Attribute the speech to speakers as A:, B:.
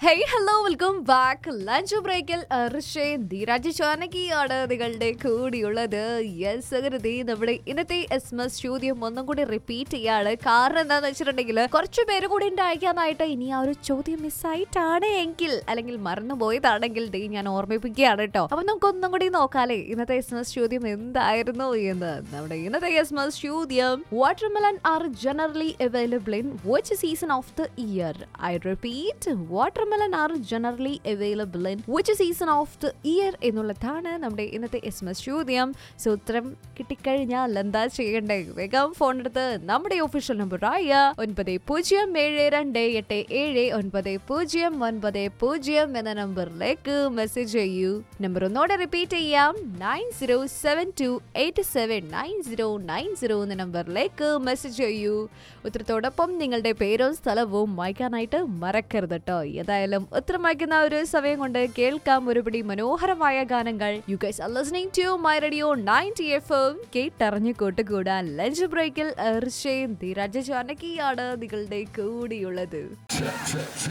A: hey hello welcome back lunch ബ്രേക്കിൽ ഋഷയും ധീരാജ് ചോനകിയാണ് നിങ്ങളുടെ കൂടിയുള്ളത് യെസ് അങ്ങനെ നമ്മുടെ ഇന്നത്തെ എസ് എസ് ചോദ്യം ഒന്നും കൂടി റിപ്പീറ്റ് ചെയ്യാണ് കാരണം എന്താന്ന് വെച്ചിട്ടുണ്ടെങ്കിൽ കുറച്ച് പേര് കൂടി ഉണ്ട് അയക്കാനായിട്ട് ഇനി ആ ഒരു ചോദ്യം മിസ്സായിട്ടാണ് എങ്കിൽ അല്ലെങ്കിൽ മറന്നുപോയതാണെങ്കിൽ ദേ ഞാൻ ഓർമ്മിപ്പിക്കുകയാണ് കേട്ടോ അപ്പൊ നമുക്ക് ഒന്നും കൂടി നോക്കാലേ ഇന്നത്തെ എസ് എസ് ചോദ്യം എന്തായിരുന്നു എന്ന് നമ്മുടെ ഇന്നത്തെ എസ് എസ് ചോദ്യം watermelon are generally available in which season of the year I repeat watermelon are generally available in which season of the year എന്നുള്ളതാണ് നമ്മുടെ ഇന്നത്തെ എസ് എം എസ് ചോദ്യം സോ ഉത്തരം കിട്ടിക്കഴിഞ്ഞാൽ എന്താ ചെയ്യണ്ടേ വേഗം ഫോൺ എടുത്ത് നമ്മുടെ ഒഫീഷ്യൽ നമ്പർ ആയ ഒൻപത് പൂജ്യം ഏഴ് രണ്ട് എട്ട് ഏഴ് ഒൻപത് പൂജ്യം ഒൻപത് പൂജ്യം എന്ന നമ്പറിലേക്ക് മെസ്സേജ് ചെയ്യൂ നമ്പർ ഒന്നോടെ റിപ്പീറ്റ് ചെയ്യാം nine zero seven two eight seven nine zero nine zero എന്ന നമ്പറിലേക്ക് മെസ്സേജ് ചെയ്യൂ ഉത്തരത്തോടൊപ്പം നിങ്ങളുടെ പേരും സ്ഥലവും വായിക്കാനായിട്ട് മറക്കരുത് കേട്ടോ ഏതായാലും ഉത്തരം വായിക്കുന്ന ഒരു സമയം കൊണ്ട് കേൾക്കാം ഒരുപിടി മനോഹരമായ ഗാനങ്ങൾ you guys are listening to my radio 90 F M കേട്ടറിഞ്ഞു കൂട്ടുകൂടാൻ ലഞ്ച് ബ്രേക്കിൽ ഋഷയും ധീരാജ ജാനകിയാണ് നിങ്ങളുടെ കൂടിയുള്ളത്